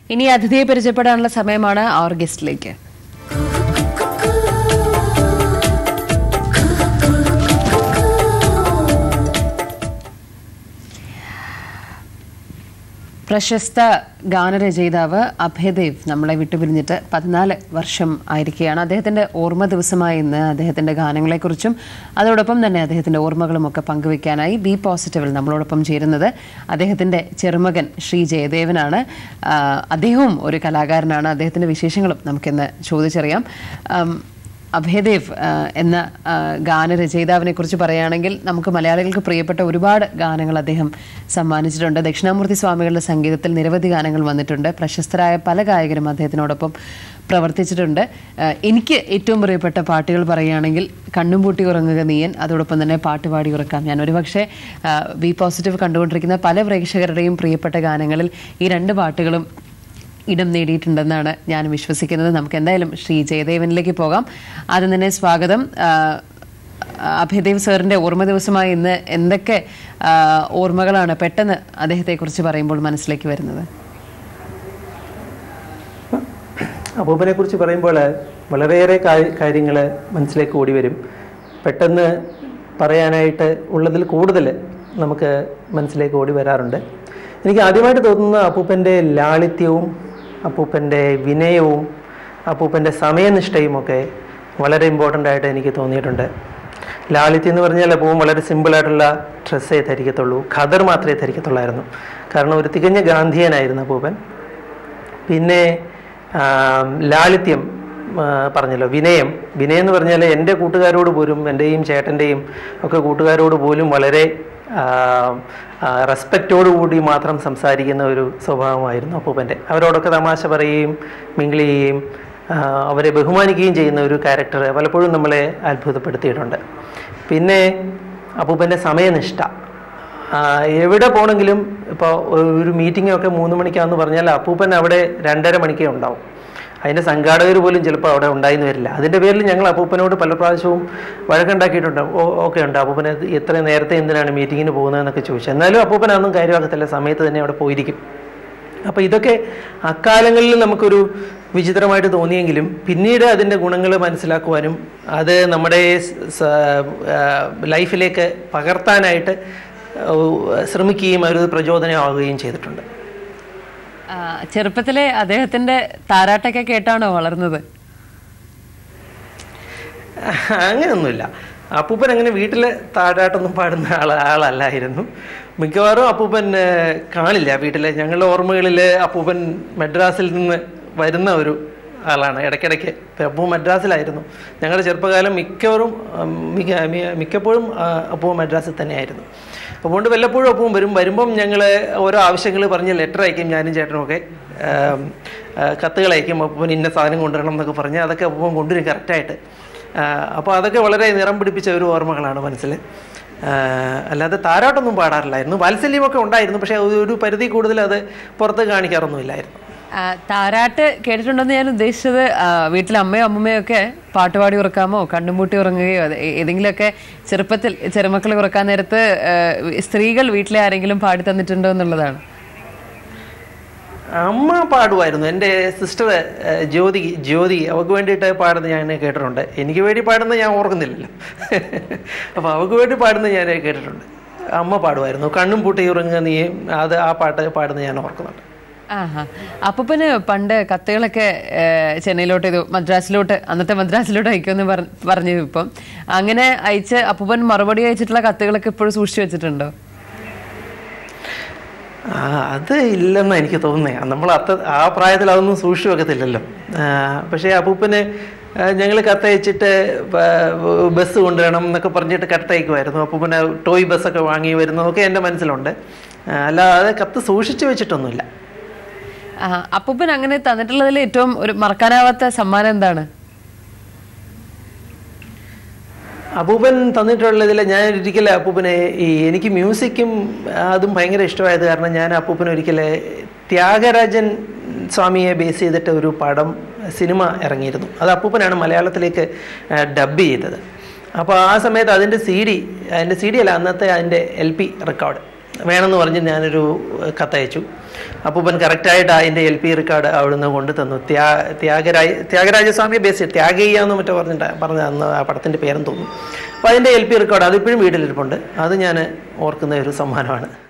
ഇനി അതിഥിയെ പരിചയപ്പെടാനുള്ള സമയമാണ് അവർ ഗസ്റ്റിലേക്ക് പ്രശസ്ത ഗാനരചയിതാവ് അഭയദേവ് നമ്മളെ വിട്ടുപിരിഞ്ഞിട്ട് പതിനാല് വർഷം ആയിരിക്കുകയാണ് അദ്ദേഹത്തിന്റെ ഓർമ്മ ദിവസമായി ഇന്ന് അദ്ദേഹത്തിന്റെ ഗാനങ്ങളെക്കുറിച്ചും അതോടൊപ്പം തന്നെ അദ്ദേഹത്തിന്റെ ഓർമ്മകളും ഒക്കെ പങ്കുവെക്കാനായി ബി പോസിറ്റീവിൽ നമ്മളോടൊപ്പം ചേരുന്നത് അദ്ദേഹത്തിന്റെ ചെറുമകൻ ശ്രീ ജയദേവനാണ് ആ, അദ്ദേഹവും ഒരു കലാകാരനാണ് അദ്ദേഹത്തിന്റെ വിശേഷങ്ങളും നമുക്കിന്ന് ചോദിച്ചറിയാം ആം, അഭയദേവ് ആ, എന്ന ആ, ഗാനരചയിതാവിനെ കുറിച്ച് പറയുകയാണെങ്കിൽ നമുക്ക് മലയാളികൾക്ക് പ്രിയപ്പെട്ട ഒരുപാട് ഗാനങ്ങൾ അദ്ദേഹം സമ്മാനിച്ചിട്ടുണ്ട് ദക്ഷിണാമൂർത്തി സ്വാമികളുടെ സംഗീതത്തിൽ നിരവധി ഗാനങ്ങൾ വന്നിട്ടുണ്ട് പ്രശസ്തരായ പല ഗായകരും അദ്ദേഹത്തിനോടൊപ്പം പ്രവർത്തിച്ചിട്ടുണ്ട് ആ, എനിക്ക് ഏറ്റവും പ്രിയപ്പെട്ട പാട്ടുകൾ പറയുകയാണെങ്കിൽ കണ്ണും പൂട്ടി ഉറങ്ങുക നീയൻ അതോടൊപ്പം തന്നെ പാട്ട് പാടി ഉറക്കാം ഞാൻ ഒരുപക്ഷെ ആ, ബി പോസിറ്റീവ് കണ്ടുകൊണ്ടിരിക്കുന്ന പല പ്രേക്ഷകരുടെയും പ്രിയപ്പെട്ട ഗാനങ്ങളിൽ ഈ രണ്ട് പാട്ടുകളും ഇടം നേടിയിട്ടുണ്ടെന്നാണ് ഞാൻ വിശ്വസിക്കുന്നത് നമുക്ക് എന്തായാലും ശ്രീ ജയദേവനിലേക്ക് പോകാം ആദ്യം തന്നെ സ്വാഗതം ആ, അഭയദേവ് സാറിന്റെ ഓർമ്മ ദിവസമായി ഇന്ന് എന്തൊക്കെ ആ, ഓർമ്മകളാണ് പെട്ടെന്ന് അദ്ദേഹത്തെക്കുറിച്ച് പറയുമ്പോൾ മനസ്സിലേക്ക് വരുന്നത് അപ്പൂപ്പനെ കുറിച്ച് പറയുമ്പോൾ വളരെയേറെ കാര്യങ്ങൾ മനസ്സിലേക്ക് ഓടി വരും പെട്ടെന്ന് പറയാനായിട്ട് ഉള്ളതിൽ കൂടുതൽ നമുക്ക് മനസ്സിലേക്ക് ഓടി വരാറുണ്ട് എനിക്ക് ആദ്യമായിട്ട് തോന്നുന്ന അപ്പൂപ്പൻ്റെ ലാളിത്യവും അപ്പൂപ്പൻ്റെ വിനയവും അപ്പൂപ്പൻ്റെ സമയനിഷ്ഠയും ഒക്കെ വളരെ ഇമ്പോർട്ടൻ്റ് ആയിട്ട് എനിക്ക് തോന്നിയിട്ടുണ്ട് ലാളിത്യം എന്ന് പറഞ്ഞാൽ അപ്പൂപ്പൻ വളരെ സിമ്പിളായിട്ടുള്ള ഡ്രസ്സേ ധരിക്കത്തുള്ളൂ ഖദർ മാത്രമേ ധരിക്കത്തുള്ളായിരുന്നു കാരണം ഒരു തികഞ്ഞ ഗാന്ധിയനായിരുന്നു അപ്പൂപ്പൻ പിന്നെ ആം, ലാളിത്യം ആ, പറഞ്ഞല്ലോ വിനയം വിനയം എന്ന് പറഞ്ഞാൽ എൻ്റെ കൂട്ടുകാരോട് പോലും എൻ്റെയും ചേട്ടൻ്റെയും ഒക്കെ കൂട്ടുകാരോട് പോലും വളരെ റെസ്പെക്റ്റോടു കൂടി മാത്രം സംസാരിക്കുന്ന ഒരു സ്വഭാവമായിരുന്നു അപ്പൂപ്പൻ്റെ അവരോടൊക്കെ തമാശ പറയുകയും മിങ്കിൾ ചെയ്യുകയും ആ, അവരെ ബഹുമാനിക്കുകയും ചെയ്യുന്ന ഒരു ക്യാരക്ടർ പലപ്പോഴും നമ്മളെ അത്ഭുതപ്പെടുത്തിയിട്ടുണ്ട് പിന്നെ അപ്പൂപ്പൻ്റെ സമയനിഷ്ഠ ആ, എവിടെ പോകണമെങ്കിലും ഇപ്പോൾ ഒരു മീറ്റിംഗ് ഒക്കെ മൂന്ന് മണിക്കാന്ന് പറഞ്ഞാൽ അപ്പൂപ്പൻ അവിടെ രണ്ടര മണിക്കേ ഉണ്ടാവും അതിൻ്റെ സംഘാടകർ പോലും ചിലപ്പോൾ അവിടെ ഉണ്ടായിന്ന് വരില്ല അതിൻ്റെ പേരിൽ ഞങ്ങൾ അപ്പൂപ്പനോട് പല പ്രാവശ്യവും വഴക്കുണ്ടാക്കിയിട്ടുണ്ട് ഓ ഓക്കെ ഉണ്ട് അപ്പൂപ്പനെ എത്ര നേരത്തെ എന്തിനാണ് മീറ്റിങ്ങിന് പോകുന്നതെന്നൊക്കെ ചോദിച്ചു എന്നാലും അപ്പൂപ്പൻ അതൊന്നും കാര്യമാക്കത്തില്ല സമയത്ത് തന്നെ അവിടെ പോയിരിക്കും അപ്പോൾ ഇതൊക്കെ അക്കാലങ്ങളിൽ നമുക്കൊരു വിചിത്രമായിട്ട് തോന്നിയെങ്കിലും പിന്നീട് അതിൻ്റെ ഗുണങ്ങൾ മനസ്സിലാക്കുവാനും അത് നമ്മുടെ സ- ആ, ലൈഫിലേക്ക് പകർത്താനായിട്ട് ആ, ശ്രമിക്കുകയും ഒരു പ്രചോദനമാവുകയും ചെയ്തിട്ടുണ്ട് ആ, ചെറുപ്പത്തിലെ അദ്ദേഹത്തിന്റെ താരാട്ടൊക്കെ കേട്ടാണോ വളർന്നത് അങ്ങനെയൊന്നുമില്ല അപ്പൂപ്പൻ അങ്ങനെ വീട്ടിൽ താരാട്ടൊന്നും പാടുന്ന ആൾ ആളല്ലായിരുന്നു മിക്കവാറും അപ്പൂപ്പൻ ഏഹ്, കാണില്ല വീട്ടിലെ ഞങ്ങളുടെ ഓർമ്മകളിൽ അപ്പൂപ്പൻ മദ്രാസിൽ നിന്ന് വരുന്ന ഒരു ആളാണ് ഇടയ്ക്കിടയ്ക്ക് ഇപ്പം അപ്പൂ മദ്രാസിലായിരുന്നു ഞങ്ങളുടെ ചെറുപ്പകാലം മിക്കവാറും ഉം, മിക്ക മി- മിക്കപ്പോഴും ആ, അപ്പൂ മദ്രാസിൽ തന്നെയായിരുന്നു അതുകൊണ്ട് വല്ലപ്പോഴും ഒപ്പം വരും വരുമ്പം ഞങ്ങൾ ഓരോ ആവശ്യങ്ങൾ പറഞ്ഞ് ലെറ്റർ അയക്കും ഞാനും ചേട്ടനും ഒക്കെ ആം, ആ, കത്തുകൾ അയക്കും അപ്പം ഇന്ന സാധനം കൊണ്ടുവരണം എന്നൊക്കെ പറഞ്ഞ് അതൊക്കെ അപ്പം കൊണ്ടുവരും കറക്റ്റായിട്ട് അപ്പോൾ അതൊക്കെ വളരെ നിറം പിടിപ്പിച്ച ഒരു ഓർമ്മകളാണ് മനസ്സിൽ ആ, അല്ലാതെ താരാട്ടൊന്നും പാടാറില്ലായിരുന്നു വാത്സല്യമൊക്കെ ഉണ്ടായിരുന്നു പക്ഷേ ഒരു- ഒരു പരിധി കൂടുതൽ അത് പുറത്ത് കാണിക്കാറൊന്നുമില്ലായിരുന്നു ആ, താരാട്ട് കേട്ടിട്ടുണ്ടെന്ന് ഞാൻ ഉദ്ദേശിച്ചത് ആ, വീട്ടിലെ അമ്മയോ അമ്മമ്മയോ ഒക്കെ പാട്ടുപാടി ഉറക്കാമോ കണ്ണുംപൂട്ടി ഉറങ്ങുകയോ അത് ഏ- ഏതെങ്കിലുമൊക്കെ ചെറുപ്പത്തിൽ ചെറുമക്കളെ ഉറക്കാൻ നേരത്ത് ആ, സ്ത്രീകൾ വീട്ടിലെ ആരെങ്കിലും പാടി തന്നിട്ടുണ്ടോ എന്നുള്ളതാണ് അമ്മ പാടുമായിരുന്നു എൻ്റെ സിസ്റ്റർ ജ്യോതി ജ്യോതി അവൾക്ക് വേണ്ടിയിട്ട് പാടുന്നത് ഞാൻ കേട്ടിട്ടുണ്ട് എനിക്ക് വേണ്ടി പാടുന്നത് ഞാൻ ഓർക്കുന്നില്ലല്ലോ അപ്പോൾ അവൾക്ക് വേണ്ടി പാടുന്നത് ഞാൻ കേട്ടിട്ടുണ്ട് അമ്മ പാടുമായിരുന്നു കണ്ണും പൂട്ടി ഉറങ്ങുക നീ അത് ആ പാട്ട് പാടുന്നത് ഞാൻ ഓർക്കുന്നുണ്ട് ആഹാ അപ്പൂപ്പന് പണ്ട് കത്തുകളൊക്കെ ഏ, ചെന്നൈയിലോട്ട് ഇത് മദ്രാസിലോട്ട് അന്നത്തെ മദ്രാസിലോട്ട് അയക്കുമെന്ന് പറ- പറഞ്ഞു ഇപ്പം അങ്ങനെ അയച്ച് അപ്പൂപ്പൻ മറുപടി അയച്ചിട്ടുള്ള കത്തുകളൊക്കെ ഇപ്പോഴും സൂക്ഷിച്ചു വെച്ചിട്ടുണ്ടോ ആ അത് ഇല്ലെന്ന് എനിക്ക് തോന്നുന്നത് നമ്മൾ അത്ത ആ പ്രായത്തിൽ അതൊന്നും സൂക്ഷിച്ചു വെക്കത്തില്ലല്ലോ ആ, പക്ഷേ അപ്പൂപ്പന് ഞങ്ങൾ കത്തയച്ചിട്ട് ബ- ബസ് കൊണ്ടുവരണം എന്നൊക്കെ പറഞ്ഞിട്ട് കത്തയക്കുമായിരുന്നു അപ്പൂപ്പന് ടോയ് ബസ്സൊക്കെ വാങ്ങി വരുന്നതൊക്കെ എൻ്റെ മനസ്സിലുണ്ട് ആ, അല്ലാതെ കത്ത് സൂക്ഷിച്ചു വെച്ചിട്ടൊന്നുമില്ല ആ, അപ്പൂപ്പൻ അങ്ങനെ തന്നിട്ടുള്ളതിൽ ഏറ്റവും ഒരു മറക്കാനാവാത്ത സമ്മാനം എന്താണ് അപ്പൂപ്പൻ തന്നിട്ടുള്ളതിൽ ഞാൻ ഒരിക്കലും അപ്പൂപ്പനെ ഈ എനിക്ക് മ്യൂസിക്കും അതും ഭയങ്കര ഇഷ്ടമായത് കാരണം ഞാൻ അപ്പൂപ്പൻ ഒരിക്കൽ ത്യാഗരാജൻ സ്വാമിയെ ബേസ് ചെയ്തിട്ട് ഒരു പടം സിനിമ ഇറങ്ങിയിരുന്നു അത് അപ്പൂപ്പനാണ് മലയാളത്തിലേക്ക് ഡബ് ചെയ്തത് അപ്പോൾ ആ സമയത്ത് അതിൻ്റെ സി ഡി അതിൻ്റെ സി ഡി അല്ല അന്നത്തെ അതിൻ്റെ എൽ പി റെക്കോർഡ് വേണമെന്ന് പറഞ്ഞ് ഞാനൊരു കത്തയച്ചു അപ്പൂപ്പൻ കറക്റ്റായിട്ട് അതിൻ്റെ എൽ പി റെക്കോർഡ് അവിടുന്ന് കൊണ്ടു തന്നു ത്യാ ത്യാഗരാജ ത്യാഗരാജസ്വാമിയെ ബേസ് ചെയ്ത് ത്യാഗയ്യാന്ന് മറ്റോ പറഞ്ഞിട്ട് പറഞ്ഞ അന്ന് ആ പടത്തിൻ്റെ പേരെന്ന് തോന്നുന്നു അപ്പോൾ അതിൻ്റെ എൽ പി റെക്കോർഡ് അതിപ്പോഴും വീട്ടിലിരിപ്പുണ്ട് അത് ഞാൻ ഓർക്കുന്ന ഒരു സമ്മാനമാണ്